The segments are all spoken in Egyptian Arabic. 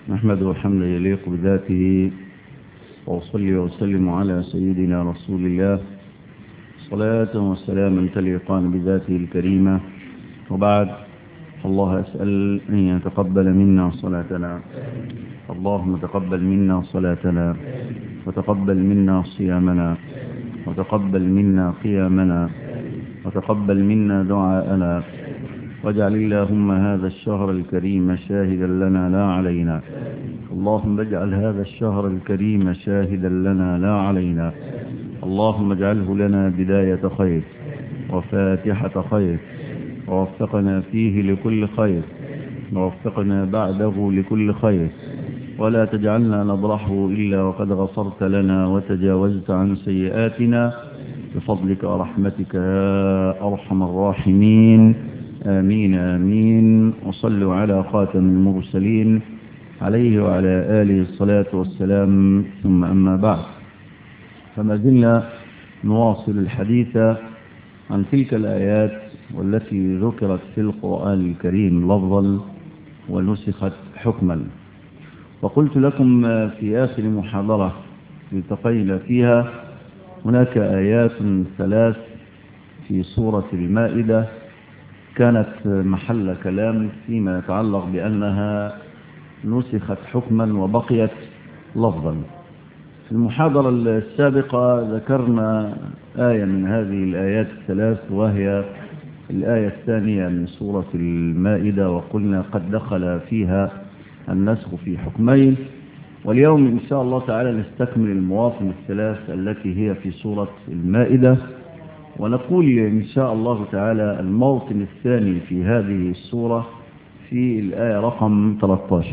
نحمده حمدا يليق بذاته وأصلي وأسلم على سيدنا رسول الله صلاة وسلاما تليقان بذاته الكريمة وبعد الله أسأل أن يتقبل منا صلاتنا اللهم تقبل منا صلاتنا وتقبل منا صيامنا وتقبل منا قيامنا وتقبل منا دعاءنا واجعل اللهم هذا الشهر الكريم شاهدا لنا لا علينا اللهم اجعل هذا الشهر الكريم شاهدا لنا لا علينا اللهم اجعله لنا بداية خير وفاتحة خير ووفقنا فيه لكل خير ووفقنا بعده لكل خير ولا تجعلنا نضرحه إلا وقد غفرت لنا وتجاوزت عن سيئاتنا بفضلك ورحمتك يا أرحم الراحمين آمين آمين وصلوا على خاتم المرسلين عليه وعلى آله الصلاة والسلام ثم أما بعد فما زلنا نواصل الحديث عن تلك الآيات والتي ذكرت في القرآن الكريم لفظا ونسخت حكما وقلت لكم في آخر محاضرة التقينا فيها هناك آيات ثلاث في سورة المائدة كانت محل كلام فيما يتعلق بأنها نسخت حكما وبقيت لفظا في المحاضرة السابقة ذكرنا آية من هذه الآيات الثلاث وهي الآية الثانية من سورة المائدة وقلنا قد دخل فيها النسخ في حكمين واليوم إن شاء الله تعالى نستكمل المواطن الثلاث التي هي في سورة المائدة ونقول إن شاء الله تعالى الموطن الثاني في هذه السورة في الآية رقم 13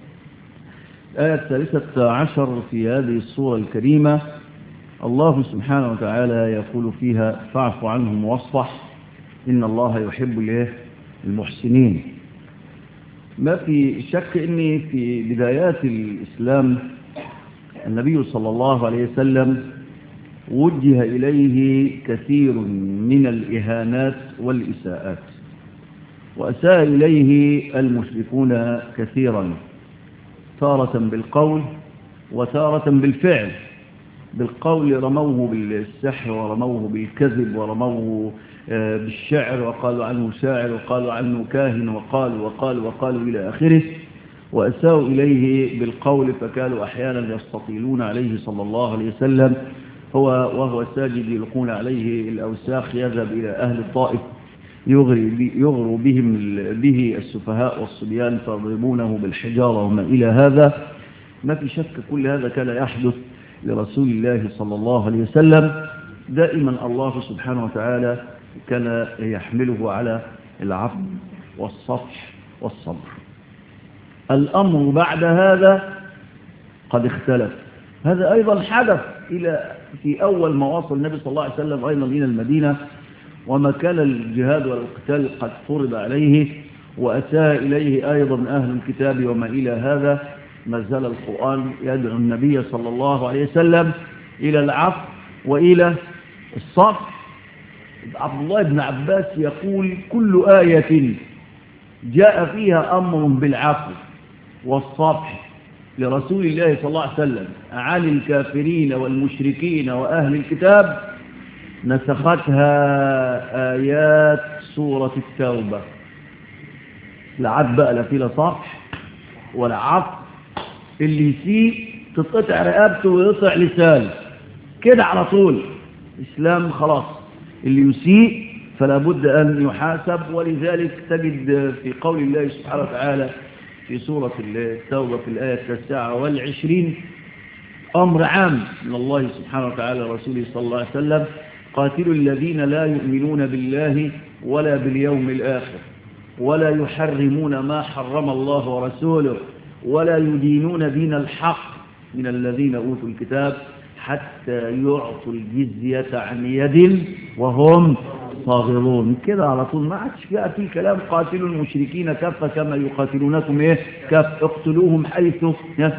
الآية الثالثة عشر في هذه السورة الكريمة الله سبحانه وتعالى يقول فيها فاعف عنهم واصفح إن الله يحب المحسنين ما في شك أني في بدايات الإسلام النبي صلى الله عليه وسلم وجه إليه كثير من الإهانات والإساءات وأساء إليه المشركون كثيرا تارة بالقول وتارة بالفعل بالقول رموه بالسحر ورموه بالكذب ورموه بالشعر وقالوا عنه شاعر وقالوا عنه كاهن وقالوا وقالوا وقالوا إلى آخره وأساءوا إليه بالقول فكانوا أحيانا يستطيلون عليه صلى الله عليه وسلم هو وهو ساجد يلقون عليه الأوساخ يذهب إلى أهل الطائف يغري يغروا بهم به السفهاء والصبيان فيضربونه بالحجارة وما إلى هذا ما في شك كل هذا كان يحدث لرسول الله صلى الله عليه وسلم دائما الله سبحانه وتعالى كان يحمله على العفو والصفح والصبر الأمر بعد هذا قد اختلف هذا أيضا حدث إلى في أول ما وصل النبي صلى الله عليه وسلم أيضا إلى المدينة وما كان الجهاد والقتال قد فرض عليه وأتى إليه أيضا أهل الكتاب وما إلى هذا ما زال القرآن يدعو النبي صلى الله عليه وسلم إلى العفو وإلى الصفح عبد الله بن عباس يقول كل آية جاء فيها أمر بالعفو والصفح لرسول الله صلى الله عليه وسلم عن الكافرين والمشركين وأهل الكتاب نسختها آيات سورة التوبة لا عاد بقى لا في لا صفح ولا عفو اللي يسيء تتقطع رقبته ويقطع لسانه كده على طول الإسلام خلاص اللي يسيء فلا بد أن يحاسب ولذلك تجد في قول الله سبحانه وتعالى في سورة التوبة في الآية التاسعة والعشرين أمر عام من الله سبحانه وتعالى رسوله صلى الله عليه وسلم قاتلوا الذين لا يؤمنون بالله ولا باليوم الآخر ولا يحرمون ما حرم الله ورسوله ولا يدينون دين الحق من الذين أوتوا الكتاب حتى يعطوا الجزية عن يد وهم صاغرون كده على طول ما عادش بقى في كلام قاتلوا المشركين كافة كما يقاتلونكم ايه كاف اقتلوهم حيث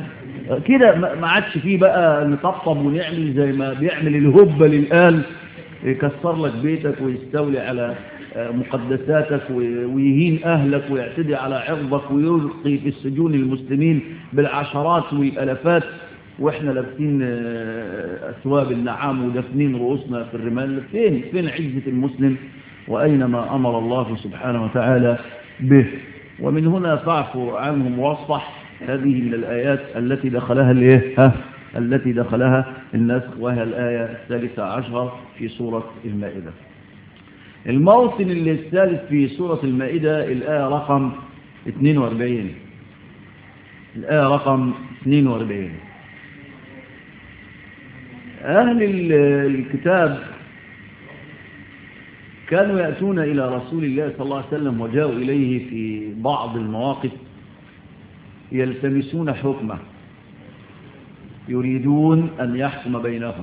كده ما عادش فيه بقى نطبطب ونعمل زي ما بيعمل الهبة للآل يكسر لك بيتك ويستولي على مقدساتك ويهين أهلك ويعتدي على عرضك ويلقي في السجون المسلمين بالعشرات والألفات وإحنا لابسين أثواب النعام ودفنين رؤوسنا في الرمال فين فين عزة المسلم وأينما أمر الله سبحانه وتعالى به ومن هنا فاعفوا عنهم واصفح هذه من الآيات التي دخلها الايه ها التي دخلها النسخ وهي الآية الثالثة عشر في سورة المائدة الموطن اللي الثالث في سورة المائدة الآية رقم 42 الآية رقم 42 أهل الكتاب كانوا يأتون إلى رسول الله صلى الله عليه وسلم وجاءوا إليه في بعض المواقف يلتمسون حكمه يريدون أن يحكم بينهم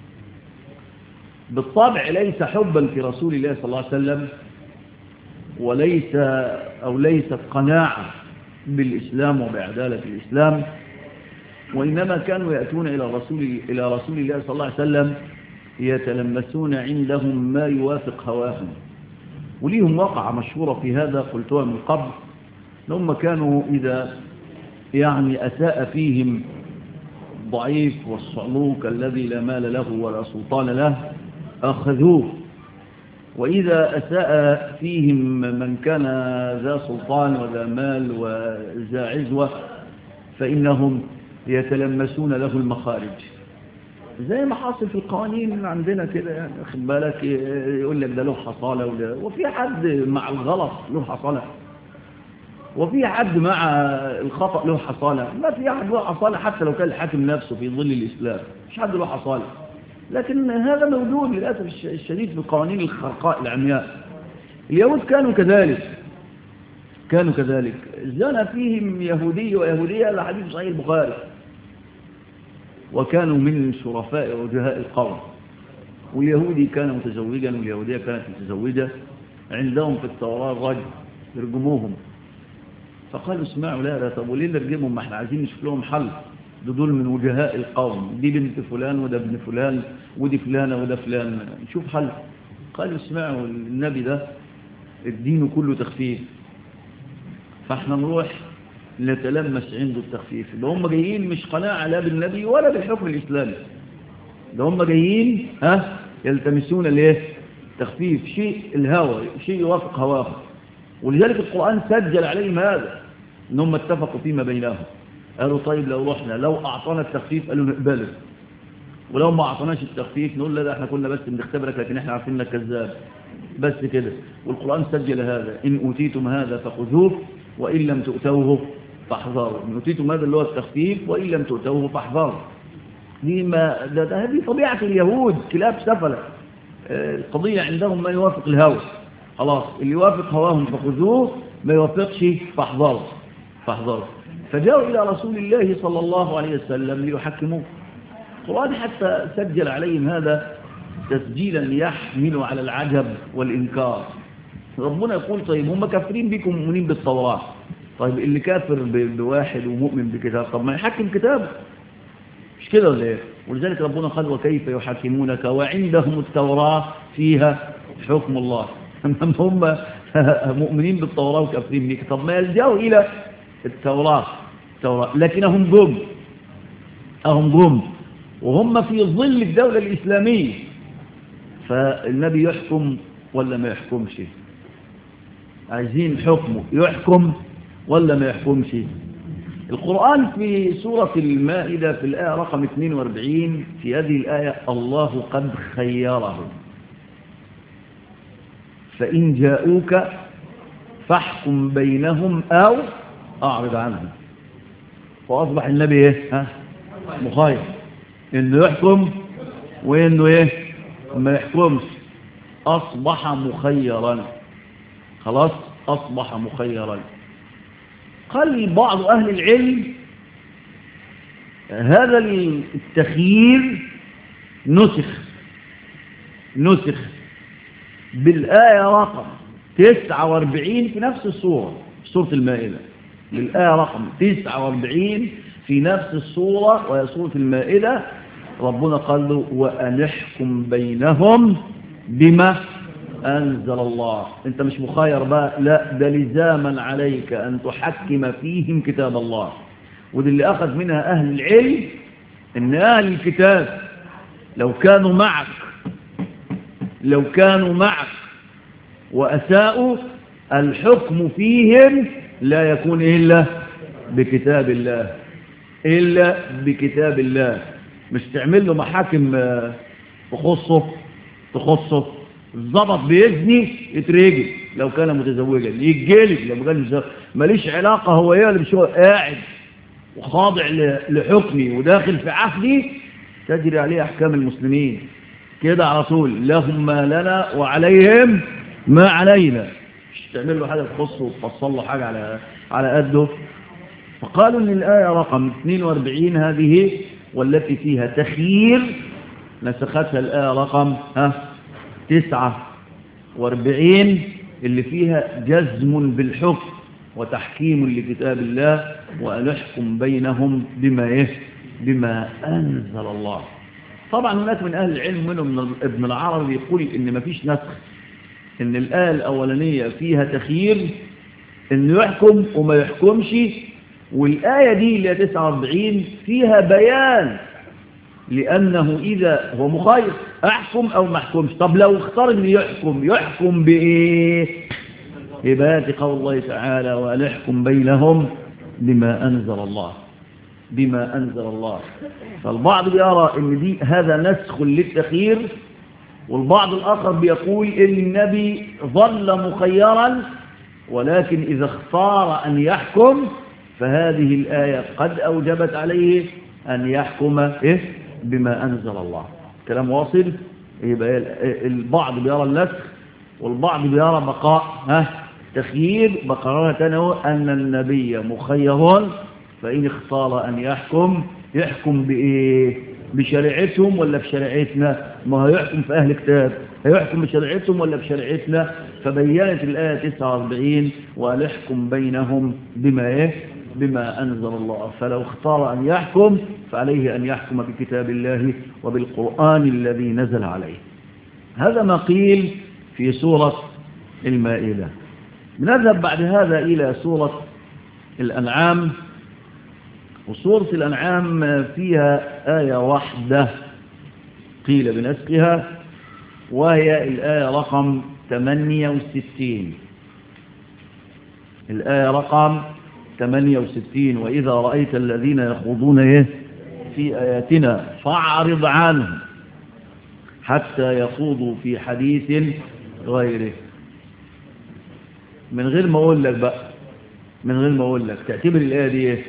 بالطبع ليس حبا في رسول الله صلى الله عليه وسلم وليس أو ليست قناعة بالإسلام وبعدالة الإسلام وإنما كانوا يأتون إلى رسول, إلى رسول الله صلى الله عليه وسلم يتلمسون عندهم ما يوافق هواهم وليهم وقعة مشهورة في هذا قلتها من قبل هم كانوا إذا يعني أساء فيهم الضعيف والصعلوك الذي لا مال له ولا سلطان له أخذوه وإذا أساء فيهم من كان ذا سلطان وذا مال وذا عزوة فإنهم يتلمسون له المخارج زي ما حاصل في القوانين عندنا كده يعني واخد بالك يقول لك ده له حصالة وده وفي حد مع الغلط له حصالة وفي حد مع الخطأ له حصالة ما في أحد له حصالة حتى لو كان الحاكم نفسه في ظل الإسلام مش حد له حصالة لكن هذا موجود للأسف الشديد في قوانين الخرقاء العمياء اليهود كانوا كذلك كانوا كذلك زنى فيهم يهودي ويهودية على حديث صحيح البخاري وكانوا من شرفاء وجهاء القوم واليهودي كان متزوجا واليهودية كانت متزوجة عندهم في التوراة رجل يرجموهم فقالوا اسمعوا لا لا طب وليه نرجمهم ما احنا عايزين نشوف لهم حل ده دول من وجهاء القوم دي بنت فلان وده ابن فلان ودي فلانة وده فلان نشوف حل قالوا اسمعوا النبي ده الدين كله تخفيف فاحنا نروح نتلمس عنده التخفيف ده هم جايين مش قناعة لا بالنبي ولا بالحكم الإسلامي ده هم جايين ها يلتمسون الايه تخفيف شيء الهوى شيء يوافق هواه ولذلك القرآن سجل عليهم هذا انهم اتفقوا فيما بينهم قالوا طيب لو رحنا لو أعطانا التخفيف قالوا نقبله ولو ما أعطاناش التخفيف نقول لا ده احنا كنا بس بنختبرك لكن احنا عارفين انك كذاب بس كده والقرآن سجل هذا إن أوتيتم هذا فخذوه وإن لم تؤتوه فاحذروا إن أوتيتم هذا اللي هو التخفيف وإن لم تؤتوه فاحذروا دي ما ده, ده هذه طبيعة اليهود كلاب سفلة القضية عندهم ما يوافق الهوى خلاص اللي يوافق هواهم فخذوه ما يوافقش فاحذروا فاحذروا فجاءوا إلى رسول الله صلى الله عليه وسلم ليحكموه القرآن حتى سجل عليهم هذا تسجيلا ليحملوا على العجب والإنكار ربنا يقول طيب هم كافرين بكم مؤمنين بالتوراة طيب اللي كافر بواحد ومؤمن بكتاب طب ما يحكم كتابه مش كده ولا ايه ولذلك ربنا قال وكيف يحكمونك وعندهم التوراة فيها حكم الله هم مؤمنين بالتوراة وكافرين بك طب ما يلجأوا إلى التوراة التوراة لكنهم جم أهم جم وهم في ظل الدولة الإسلامية فالنبي يحكم ولا ما يحكمش عايزين حكمه يحكم ولا ما يحكمش القرآن في سورة المائدة في الآية رقم 42 في هذه الآية الله قد خيره فإن جاءوك فاحكم بينهم أو أعرض عنهم فأصبح النبي إيه ها مخير إنه يحكم وإنه إيه ما يحكمش أصبح مخيرا خلاص أصبح مخيرا قال بعض أهل العلم هذا التخيير نسخ نسخ بالآية رقم 49 في نفس السورة سورة المائدة بالآية رقم 49 في نفس السورة وهي سورة المائدة ربنا قال له وأنحكم بينهم بما أنزل الله أنت مش مخير بقى لا ده لزاما عليك أن تحكم فيهم كتاب الله ودي اللي أخذ منها أهل العلم أن أهل الكتاب لو كانوا معك لو كانوا معك وأساءوا الحكم فيهم لا يكون إلا بكتاب الله إلا بكتاب الله مش تعمل له محاكم تخصه تخصه الضبط بيزني يترجل لو كان متزوجا يتجلد لو كان متزوجا ماليش علاقة هو ايه اللي مش هو قاعد وخاضع لحكمي وداخل في عهدي تجري عليه أحكام المسلمين كده على طول لهم ما لنا وعليهم ما علينا مش تعمل له حاجة تخصه وتفصل له حاجة على على قده فقالوا ان الآية رقم 42 هذه والتي فيها تخيير نسختها الآية رقم ها 49 اللي فيها جزم بالحكم وتحكيم لكتاب الله وأن يحكم بينهم بما إيه بما أنزل الله طبعا هناك من أهل العلم منهم ابن العربي يقول إن ما فيش نسخ إن الآية الأولانية فيها تخيير إنه يحكم وما يحكمش والآية دي اللي هي 49 فيها بيان لأنه إذا هو مخير أحكم أو ما أحكمش طب لو اختار إنه يحكم يحكم بإيه إبات قول الله تعالى ولحكم بينهم بما أنزل الله بما أنزل الله فالبعض بيرى إن دي هذا نسخ للتخيير والبعض الآخر بيقول إن النبي ظل مخيرا ولكن إذا اختار أن يحكم فهذه الآية قد أوجبت عليه أن يحكم إيه بما أنزل الله كلام واصل يبقى البعض بيرى النسخ والبعض بيرى بقاء ها تخيير بقرارة أن النبي مخير فإن اختار أن يحكم يحكم بإيه بشريعتهم ولا بشريعتنا ما هو يحكم في أهل كتاب هيحكم بشريعتهم ولا بشريعتنا فبينت الآية 49 ولحكم بينهم بما إيه بما أنزل الله فلو اختار أن يحكم فعليه أن يحكم بكتاب الله وبالقرآن الذي نزل عليه هذا ما قيل في سورة المائدة نذهب بعد هذا إلى سورة الأنعام وسورة الأنعام فيها آية واحدة قيل بنسقها وهي الآية رقم 68 الآية رقم 68 وإذا رأيت الذين يخوضون إيه في آياتنا فاعرض عنهم حتى يخوضوا في حديث غيره من غير ما أقول لك بقى من غير ما أقول لك تعتبر الآية دي إيه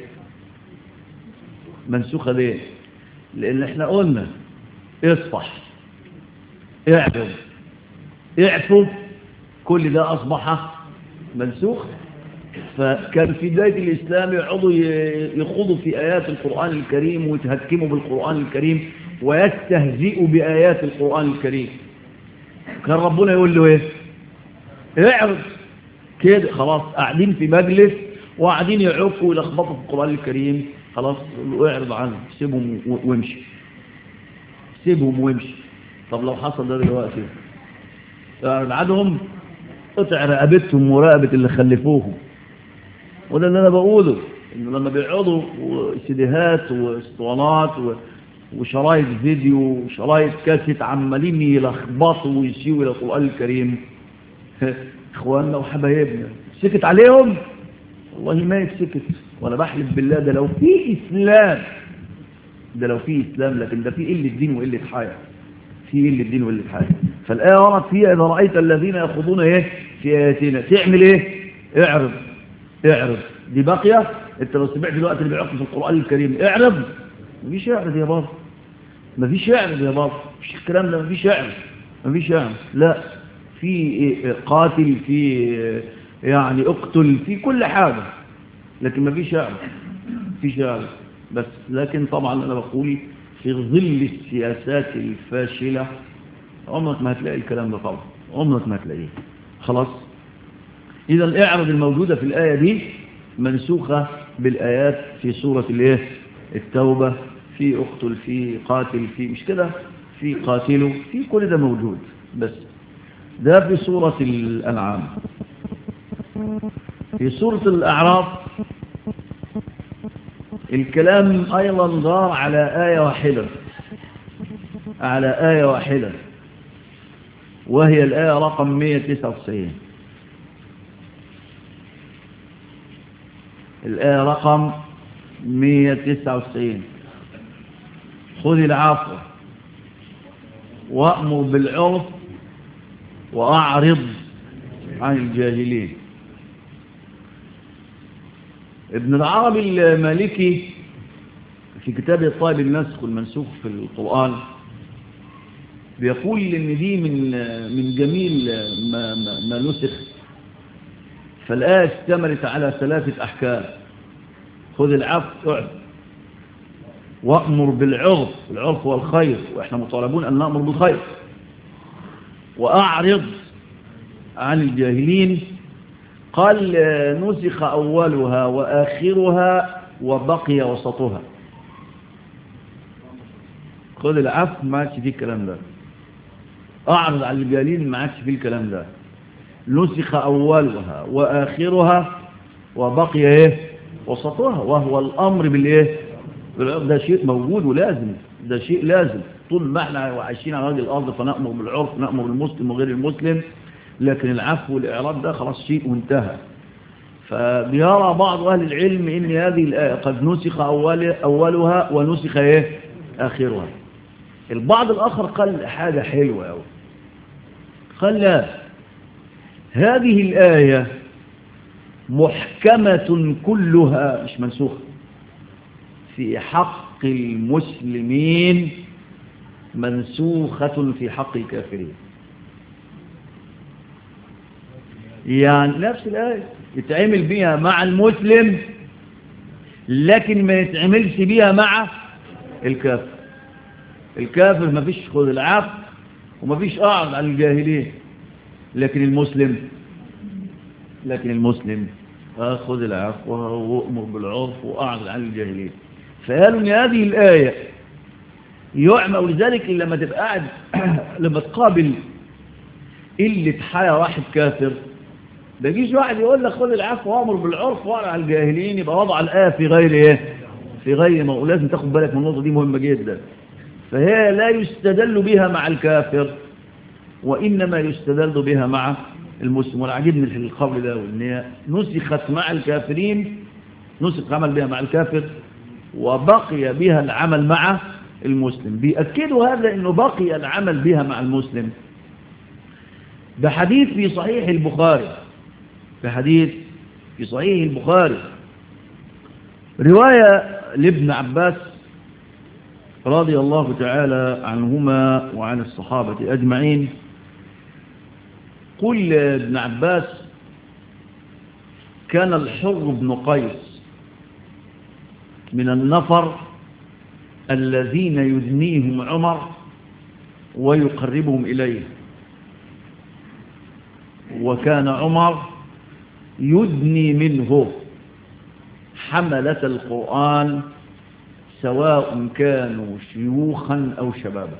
منسوخة ليه لأن احنا قلنا اصفح اعفو اعفو كل ده أصبح منسوخ فكان في بداية الإسلام يقعدوا يخوضوا في آيات القرآن الكريم ويتهكموا بالقرآن الكريم ويستهزئوا بآيات القرآن الكريم كان ربنا يقول له ايه اعرض كده خلاص قاعدين في مجلس وقاعدين يعكوا ويلخبطوا في القرآن الكريم خلاص اعرض عنهم سيبهم وامشي سيبهم وامشي طب لو حصل ده دلوقتي اعرض عنهم قطع رقبتهم ورقبة اللي خلفوهم وده اللي انا بقوله انه لما بيقعدوا سيديهات واسطوانات وشرايط فيديو وشرايط كاسيت عمالين يلخبطوا ويسيوا الى القران الكريم اخواننا وحبايبنا سكت عليهم والله ما يتسكت وانا بحلف بالله ده لو في اسلام ده لو في اسلام لكن ده في قله دين وقله حياه في قله دين وقله حياه فالايه ورد فيها اذا رايت الذين يخوضون ايه في اياتنا تعمل ايه اعرض اعرض دي باقيه انت لو سمعت دلوقتي اللي بيعقد في القران الكريم اعرض مفيش اعرض يا بابا مفيش اعرض يا بابا مفيش الكلام ده مفيش اعرض مفيش اعرض لا في قاتل في يعني اقتل في كل حاجة لكن ما فيش شعر في شعر بس لكن طبعا أنا بقول في ظل السياسات الفاشلة عمرك ما هتلاقي الكلام ده طبعا عمرك ما هتلاقيه خلاص إذا الإعرض الموجودة في الآية دي منسوخة بالآيات في سورة الايه التوبة في اقتل في قاتل في مش كده في قاتله في كل ده موجود بس ده في سورة الأنعام في سورة الأعراف الكلام أيضا دار على آية واحدة على آية واحدة وهي الآية رقم 199 الآية رقم 199 خذ العفو وأمر بالعرف وأعرض عن الجاهلين ابن العربي المالكي في كتاب الطالب النسخ والمنسوخ في القرآن بيقول ان دي من من جميل ما, ما, ما نسخ فالآية اشتملت على ثلاثة أحكام خذ العفو اعف وأمر بالعرف العرف هو الخير وإحنا مطالبون أن نأمر بالخير وأعرض عن الجاهلين قال نسخ أولها وآخرها وبقي وسطها خذ العفو ما عادش فيه الكلام ده أعرض عن الجاهلين ما عادش فيه الكلام ده نسخ أولها وآخرها وبقي إيه وسطها وهو الأمر بالإيه ده شيء موجود ولازم ده شيء لازم طول ما احنا عايشين على وجه الأرض فنأمر بالعرف نأمر بالمسلم وغير المسلم لكن العفو والإعراض ده خلاص شيء وانتهى فبيرى بعض أهل العلم إن هذه الآية قد نسخ أول أولها ونسخ إيه آخرها البعض الآخر قال حاجة حلوة أوي قال لا هذه الآية محكمة كلها مش منسوخة في حق المسلمين منسوخة في حق الكافرين يعني نفس الآية يتعمل بها مع المسلم لكن ما يتعملش بها مع الكافر الكافر ما فيش خذ العفو وما فيش أعرض عن الجاهلين لكن المسلم لكن المسلم خذ العفو وأمر بالعرف وأعرض عن الجاهلين فقالوا ان هذه الآية يعمى ولذلك لما تبقى قاعد لما تقابل قلة حياة واحد كافر ما يجيش واحد يقول لك خذ العفو وامر بالعرف واعرض عن الجاهلين يبقى وضع الآية في غير ايه في غير ما ولازم تاخد بالك من النقطة دي مهمة جدا فهي لا يستدل بها مع الكافر وإنما يستدل بها مع المسلم وانا عجبني في القول ده وان هي نسخت مع الكافرين نسخ عمل بها مع الكافر وبقي بها العمل مع المسلم بيأكدوا هذا انه بقي العمل بها مع المسلم بحديث في صحيح البخاري بحديث في صحيح البخاري رواية لابن عباس رضي الله تعالى عنهما وعن الصحابة أجمعين قل ابن عباس كان الحر بن قيس من النفر الذين يدنيهم عمر ويقربهم إليه وكان عمر يدني منه حملة القرآن سواء كانوا شيوخا أو شبابا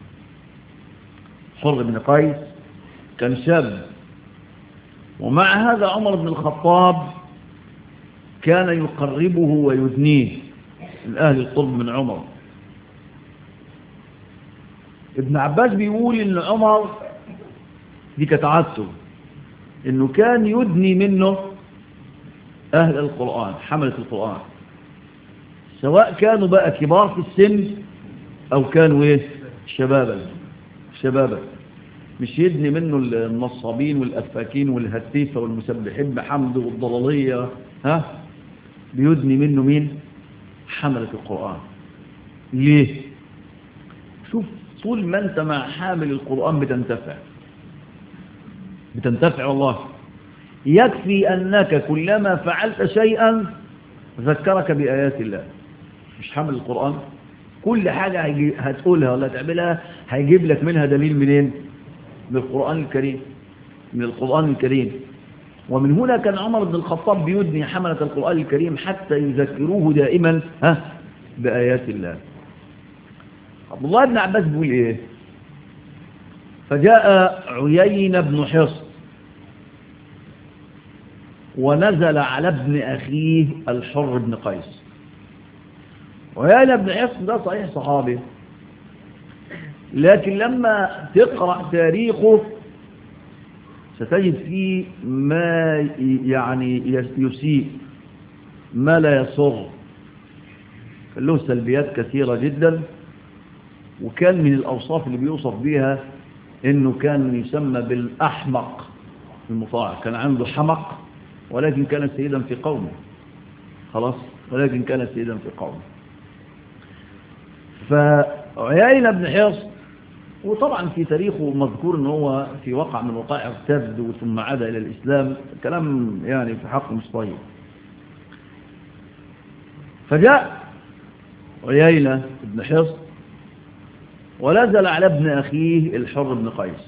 حر بن قيس كان شاب ومع هذا عمر بن الخطاب كان يقربه ويدنيه من أهل القرب من عمر ابن عباس بيقول ان عمر دي كانت عادته انه كان يدني منه اهل القرآن حملة القرآن سواء كانوا بقى كبار في السن او كانوا ايه شبابا شبابا مش يدني منه النصابين والافاكين والهتيفة والمسبحين بحمد والضلالية ها بيدني منه مين حملة القرآن ليه شوف طول ما انت مع حامل القرآن بتنتفع بتنتفع والله يكفي أنك كلما فعلت شيئا ذكرك بآيات الله مش حامل القرآن كل حاجة هتقولها ولا تعملها هيجيب لك منها دليل منين من القرآن الكريم من القرآن الكريم ومن هنا كان عمر بن الخطاب بيدني حملة القرآن الكريم حتى يذكروه دائما ها بآيات الله عبد الله بن عباس بيقول ايه فجاء عيين بن حصن ونزل على ابن أخيه الحر بن قيس عيين بن حصن ده صحيح صحابي لكن لما تقرأ تاريخه ستجد فيه ما يعني يسيء ما لا يسر له سلبيات كثيرة جدا وكان من الأوصاف اللي بيوصف بها انه كان يسمى بالأحمق المطاع كان عنده حمق ولكن كان سيدا في قومه خلاص ولكن كان سيدا في قومه فعيين بن حصن وطبعا في تاريخه مذكور ان هو في وقع من وقائع ارتد ثم عاد الى الاسلام كلام يعني في حقه مش طيب فجاء عيينة بن حصن ونزل على ابن أخيه الحر بن قيس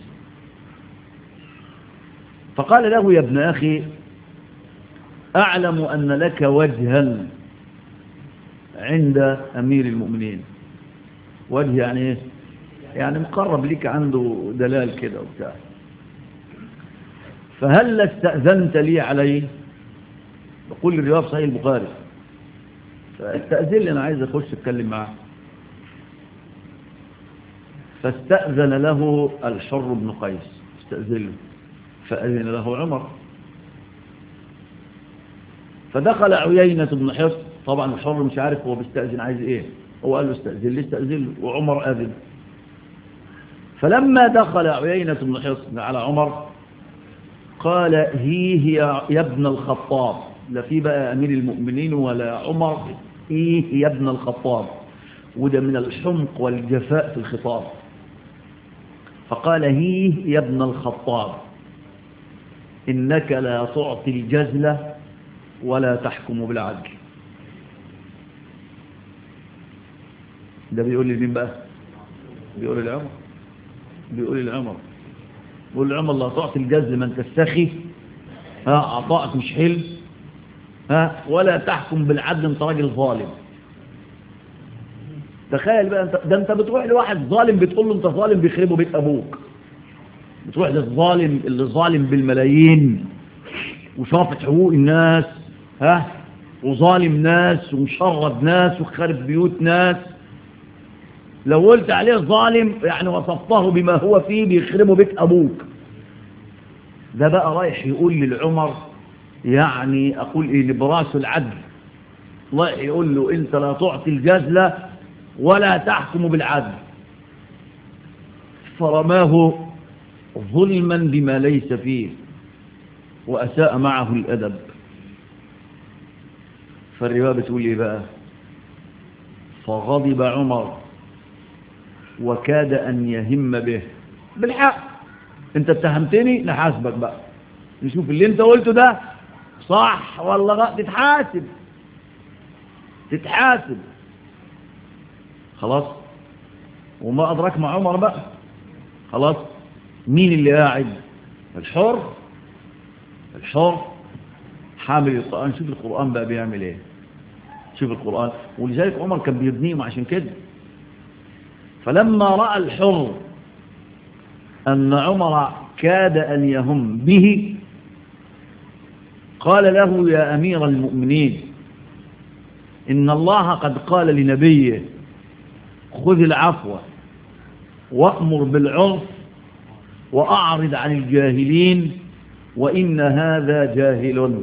فقال له يا ابن أخي أعلم أن لك وجها عند أمير المؤمنين وجه يعني إيه يعني مقرب لك عنده دلال كده وبتاع فهل استأذنت لي عليه بقول الرواية صحيح البخاري فاستأذن لي أنا عايز أخش أتكلم معاه فاستأذن له الحر بن قيس استأذن له فأذن له عمر فدخل عيينة بن حصن طبعا الحر مش عارف هو بيستأذن عايز ايه هو قال له استأذن لي استأذن له وعمر أذن فلما دخل عيينة بن حصن على عمر قال هي هي يا ابن الخطاب لا في بقى أمير المؤمنين ولا عمر إيه يا ابن الخطاب وده من الحمق والجفاء في الخطاب فقال هي يا ابن الخطاب إنك لا تعطي الجزلة ولا تحكم بالعدل ده بيقول لي مين بقى بيقول العمر بيقول العمر بيقول العمر لا تعطي الجزل من تستخي ها عطائك مش حلو ها ولا تحكم بالعدل انت راجل ظالم تخيل بقى انت ده انت بتروح لواحد ظالم بتقول له انت ظالم بيخربوا بيت ابوك بتروح للظالم اللي ظالم بالملايين وشافت حقوق الناس ها وظالم ناس ومشرد ناس وخرب بيوت ناس لو قلت عليه ظالم يعني وصفته بما هو فيه بيخربوا بيت ابوك ده بقى رايح يقول للعمر يعني اقول ايه لبراس العدل رايح يقول له انت لا تعطي الجزله ولا تحكم بالعدل فرماه ظلما بما ليس فيه وأساء معه الأدب فالرواية بتقول لي بقى فغضب عمر وكاد أن يهم به بالحق انت اتهمتني نحاسبك بقى نشوف اللي انت قلته ده صح ولا غلط تتحاسب تتحاسب خلاص وما أدرك مع عمر بقى خلاص مين اللي قاعد الحر الحر حامل القرآن شوف القرآن بقى بيعمل ايه شوف القرآن ولذلك عمر كان بيبنيهم عشان كده فلما رأى الحر أن عمر كاد أن يهم به قال له يا أمير المؤمنين إن الله قد قال لنبيه خذ العفو وأمر بالعرف وأعرض عن الجاهلين وإن هذا جاهل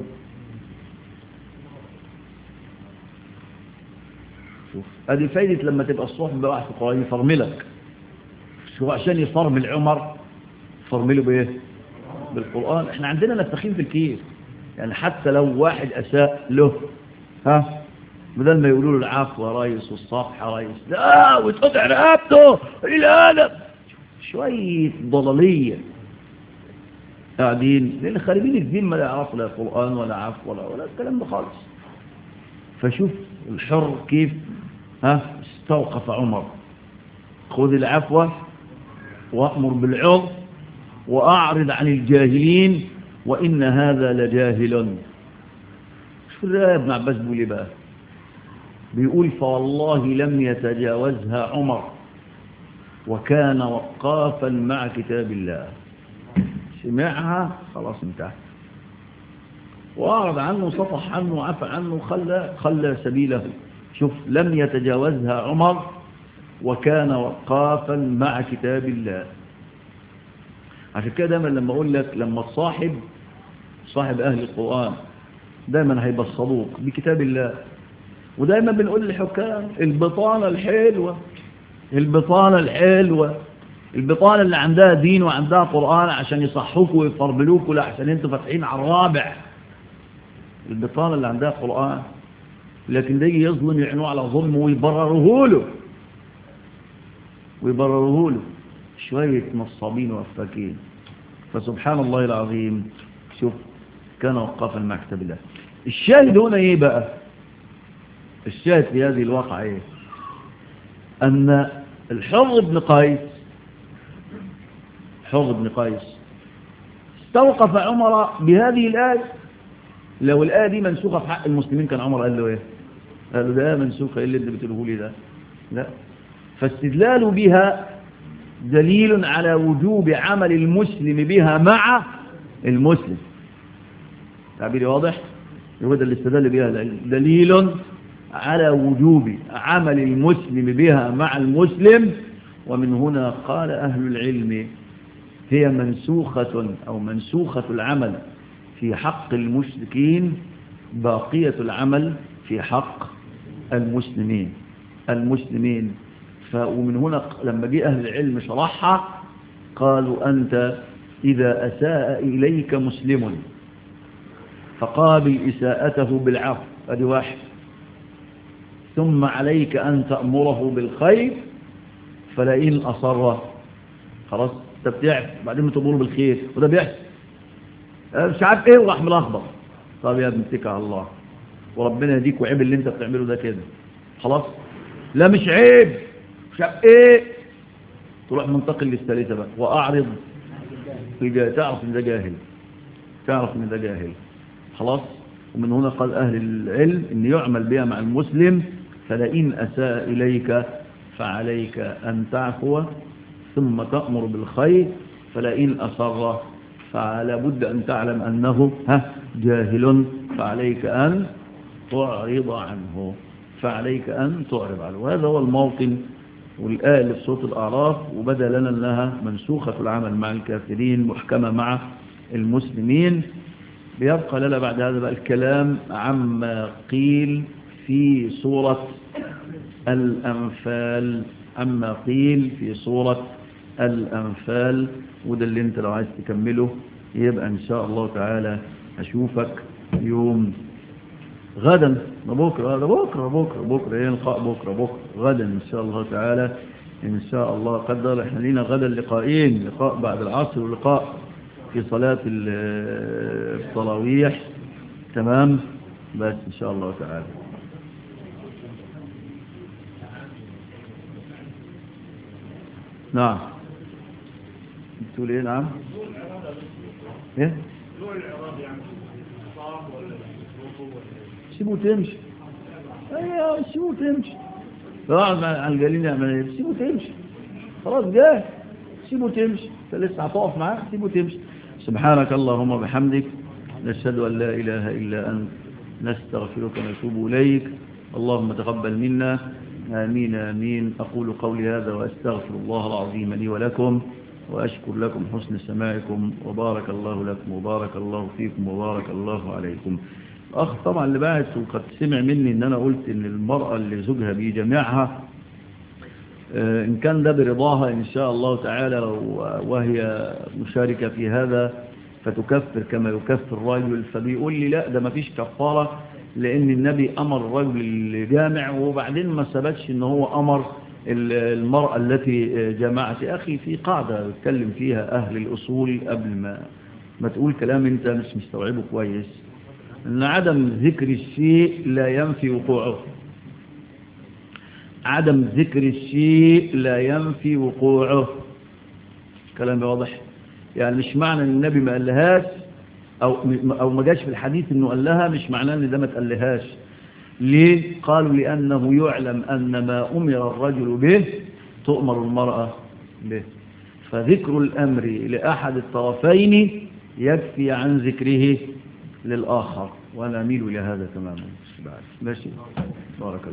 شوف هذه فايدة لما تبقى الصحبة واحد في القرآن يفرملك شو عشان يفرمل عمر فرمله بإيه بالقرآن احنا عندنا نفتخين في الكيس يعني حتى لو واحد أساء له ها بدل ما يقولوا له العفو يا ريس والصفح يا ريس لا وتقطع رقبته الى شوية ضلالية قاعدين لان خاربين الذمة لا يعرفوا لا قرآن ولا عفو ولا ولا الكلام ده خالص فشوف الحر كيف ها استوقف عمر خذ العفو وأمر بالعرض وأعرض عن الجاهلين وإن هذا لجاهل شو الرأي ابن عباس بيقول ايه بقى بيقول فوالله لم يتجاوزها عمر وكان وقافا مع كتاب الله سمعها خلاص انتهى وأعرض عنه صفح عنه وعفى عنه خلى, خلى سبيله شوف لم يتجاوزها عمر وكان وقافا مع كتاب الله عشان كده دايما لما أقول لك لما الصاحب صاحب أهل القرآن دايما هيبقى الصدوق بكتاب الله ودايما بنقول للحكام البطانة الحلوة البطانة الحلوة البطانة اللي عندها دين وعندها قرآن عشان يصحوكوا ويفربلوكوا لا عشان انتوا فاتحين على الرابع البطانة اللي عندها قرآن لكن ده يجي يظلم يعنوه على ظلمه ويبرره له ويبرره له شوية نصابين وأفاكين فسبحان الله العظيم شوف كان وقافا مع كتاب الله الشاهد هنا ايه بقى الشاهد في هذه الواقعة ايه ان الحر بن قيس حر بن قيس استوقف عمر بهذه الآية لو الآية دي منسوخة في حق المسلمين كان عمر قال له ايه قال له ده منسوخة ايه اللي انت بتقوله لي ده لا فاستدلال بها دليل على وجوب عمل المسلم بها مع المسلم تعبيري واضح يقول ده الاستدلال بها دليل على وجوب عمل المسلم بها مع المسلم ومن هنا قال أهل العلم هي منسوخة أو منسوخة العمل في حق المشركين باقية العمل في حق المسلمين المسلمين ومن هنا لما جاء أهل العلم شرحها قالوا أنت إذا أساء إليك مسلم فقابل إساءته بالعفو هذه واحد ثم عليك أن تأمره بالخير فلئن أصر خلاص انت بتعرف بعدين تأمره بالخير وده بيحصل مش عارف ايه وراح ملخبط طب يا ابني اتكل على الله وربنا يهديك وعيب اللي انت بتعمله ده كده خلاص لا مش عيب مش عارف ايه تروح منتقل للثالثه بقى واعرض تعرف ان ده جاهل تعرف ان ده جاهل خلاص ومن هنا قال أهل العلم إن يعمل بها مع المسلم فلئن أساء إليك فعليك أن تعفو ثم تأمر بالخير فلئن أصر فعلى بد أن تعلم أنه ها جاهل فعليك أن تعرض عنه فعليك أن تعرض عنه وهذا هو الموطن والآية اللي في صوت الأعراف وبدا لنا أنها منسوخة العمل مع الكافرين محكمة مع المسلمين بيبقى لنا بعد هذا بقى الكلام عما قيل في سورة الأنفال عما قيل في سورة الأنفال وده اللي انت لو عايز تكمله يبقى ان شاء الله تعالى اشوفك يوم غدا بكرة ده بكرة بكرة بكرة ايه لقاء بكرة بكرة غدا ان شاء الله تعالى ان شاء الله قدر احنا لينا غدا لقاءين لقاء بعد العصر ولقاء في صلاة التراويح تمام بس ان شاء الله تعالى نعم بتقول ايه نعم ايه سيبه تمشي ايوه سيبه تمشي اقعد على الجليل يعمل ايه سيبه تمشي خلاص جاه سيبه تمشي انت لسه هتقف معاه سيبه تمشي سبحانك اللهم وبحمدك نشهد ان لا اله الا انت نستغفرك ونتوب اليك اللهم تقبل منا آمين آمين أقول قولي هذا وأستغفر الله العظيم لي ولكم وأشكر لكم حسن سماعكم وبارك الله لكم وبارك الله فيكم وبارك الله عليكم الأخ طبعا اللي بعت وقد سمع مني أن أنا قلت أن المرأة اللي زوجها بيجمعها إن كان ده برضاها إن شاء الله تعالى وهي مشاركة في هذا فتكفر كما يكفر الرجل فبيقول لي لا ده ما فيش كفارة لأن النبي أمر الرجل الجامع وبعدين ما ثبتش أنه هو أمر المرأة التي جمعت أخي في قاعدة اتكلم فيها أهل الأصول قبل ما ما تقول كلام أنت مش مستوعبه كويس أن عدم ذكر الشيء لا ينفي وقوعه عدم ذكر الشيء لا ينفي وقوعه كلام واضح يعني مش معنى ان النبي ما قالهاش او او ما جاش في الحديث انه قال لها مش معناه ان ده ما تقالهاش ليه قالوا لانه يعلم ان ما امر الرجل به تؤمر المرأة به فذكر الأمر لأحد الطرفين يكفي عن ذكره للآخر وأنا أميل إلى هذا تماما ماشي بارك الله